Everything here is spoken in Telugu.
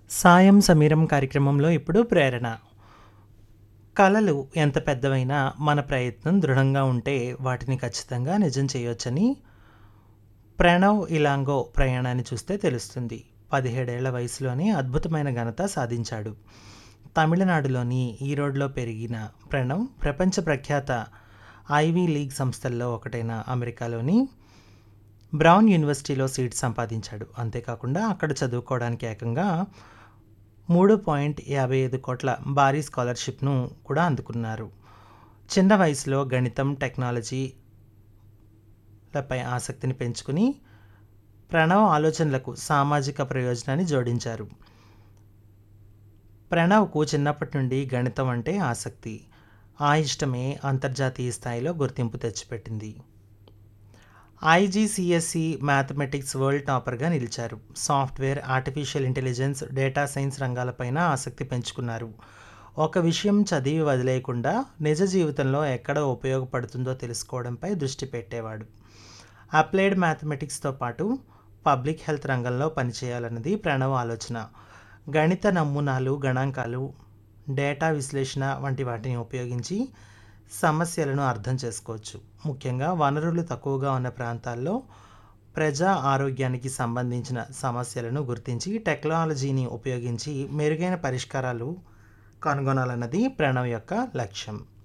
సాయం సమీరం కార్యక్రమంలో ఇప్పుడు ప్రేరణ కలలు ఎంత పెద్దవైనా మన ప్రయత్నం దృఢంగా ఉంటే వాటిని ఖచ్చితంగా నిజం చేయొచ్చని ప్రణవ్ ఇలాంగో ప్రయాణాన్ని చూస్తే తెలుస్తుంది పదిహేడేళ్ల వయసులోనే అద్భుతమైన ఘనత సాధించాడు తమిళనాడులోని ఈరోడ్లో పెరిగిన ప్రణవ్ ప్రపంచ ప్రఖ్యాత ఐవీ లీగ్ సంస్థల్లో ఒకటైన అమెరికాలోని బ్రౌన్ యూనివర్సిటీలో సీట్ సంపాదించాడు అంతేకాకుండా అక్కడ చదువుకోవడానికి ఏకంగా మూడు పాయింట్ యాభై ఐదు కోట్ల భారీ స్కాలర్షిప్ను కూడా అందుకున్నారు చిన్న వయసులో గణితం టెక్నాలజీ లపై ఆసక్తిని పెంచుకుని ప్రణవ్ ఆలోచనలకు సామాజిక ప్రయోజనాన్ని జోడించారు ప్రణవ్కు చిన్నప్పటి నుండి గణితం అంటే ఆసక్తి ఆ ఇష్టమే అంతర్జాతీయ స్థాయిలో గుర్తింపు తెచ్చిపెట్టింది ఐజీసీఎస్సి మ్యాథమెటిక్స్ వరల్డ్ టాపర్గా నిలిచారు software artificial intelligence data science రంగాలపైన ఆసక్తి పెంచుకున్నారు ఒక విషయం చదివి వదిలేయకుండా నిజ జీవితంలో ఎక్కడ ఉపయోగపడుతుందో తెలుసుకోవడంపై దృష్టి పెట్టేవాడు అప్లైడ్ మ్యాథమెటిక్స్తో పాటు పబ్లిక్ హెల్త్ రంగంలో పనిచేయాలన్నది ప్రణవ్ ఆలోచన గణిత నమూనాలు గణాంకాలు డేటా విశ్లేషణ వంటి వాటిని ఉపయోగించి సమస్యలను అర్థం చేసుకోవచ్చు ముఖ్యంగా వనరులు తక్కువగా ఉన్న ప్రాంతాల్లో ప్రజా ఆరోగ్యానికి సంబంధించిన సమస్యలను గుర్తించి టెక్నాలజీని ఉపయోగించి మెరుగైన పరిష్కారాలు కనుగొనాలన్నది ప్రణవ్ యొక్క లక్ష్యం